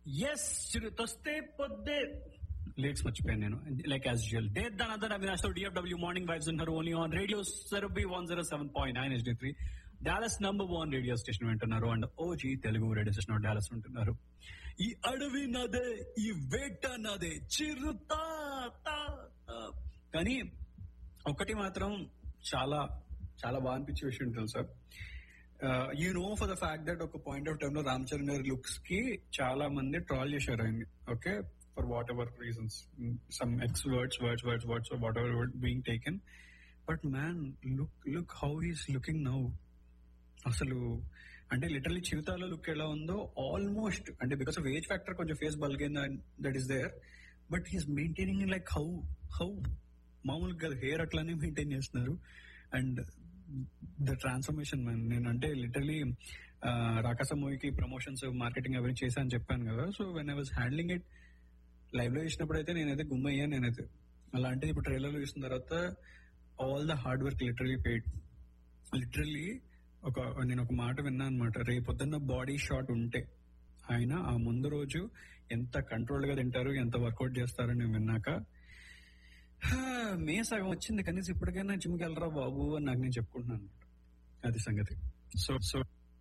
Yes చిరుతొస్తే పొద్దే లేట్స్ మర్చిపోయాను నేను like as usual day than other Avinash తో డిఎఫ్డబ్ల్యూ మార్నింగ్ వైబ్స్ ఉన్నారు only on radio Surabhi one zero seven point nine HD three Dallas number one radio station వింటున్నారు and OG Telugu radio station Dallas ఉంటున్నారు ఈ అడవి నాదే ఈ వేట నాదే చిరుతా తా, తా. కానీ ఒకటి మాత్రం చాలా చాలా బాగా అనిపించే విషయం తెలుసా you know for the fact that ఒక పాయింట్ ఆఫ్ టైమ్ లో రామ్ చరణ్ గారి లుక్స్ కి చాలా మంది ట్రాల్ చేశారు ఆయన్ని okay for whatever reasons some x words words words words whatever being taken but man look look how is looking now అసలు అంటే లిటరలీ చిరుతాలో లుక్ ఎలా ఉందో ఆల్మోస్ట్ అంటే బికాస్ ఆఫ్ ఏజ్ ఫ్యాక్టర్ కొంచెం face బల్గైంది that is there but he's maintaining like how how మామూలుగా hair అట్లానే మెయింటైన్ చేస్తున్నారు అండ్ ద ట్రాన్స్ఫర్మేషన్ మ్యాన్ నేను అంటే లిటరలీ రాకాస మూవీకి ప్రమోషన్స్ మార్కెటింగ్ అవన్నీ చేశాను చెప్పాను కదా so when I was handling it live లో చూసినప్పుడు అయితే నేనైతే గుమ్మయ్యాను నేనైతే అలాంటిది ఇప్పుడు ట్రైలర్ లో చూసిన తర్వాత all the hard work literally paid literally ఒక నేను ఒక మాట విన్నా అనమాట రేపొద్దున్న బాడీ షాట్ ఉంటే ఆయన ఆ ముందు రోజు ఎంత కంట్రోల్ గా తింటారు ఎంత వర్కౌట్ చేస్తారని నేను విన్నాక "హా, మే సగం వచ్చింది కనీసం ఇప్పటికైనా జిమ్కి వెళ్ళరా బాబు అని నాకు నేను చెప్పుకుంటున్నాను అనమాట అది సంగతి సో సో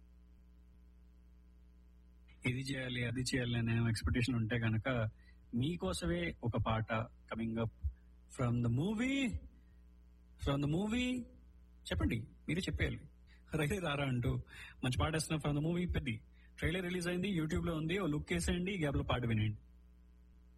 ఇది చేయాలి అది చేయాలి అనే ఎక్స్పెక్టేషన్ ఉంటే గనక మీకోసమే ఒక పాట coming up from the movie from the movie చెప్పండి మీరే చెప్పేయాలి రైతే రారా అంటూ మంచి పాట వేస్తున్నాం from the movie Peddi trailer release అయింది యూట్యూబ్ లో ఉంది ఓ లుక్ వేసేయండి ఈ గ్యాప్ లో పాట వినండి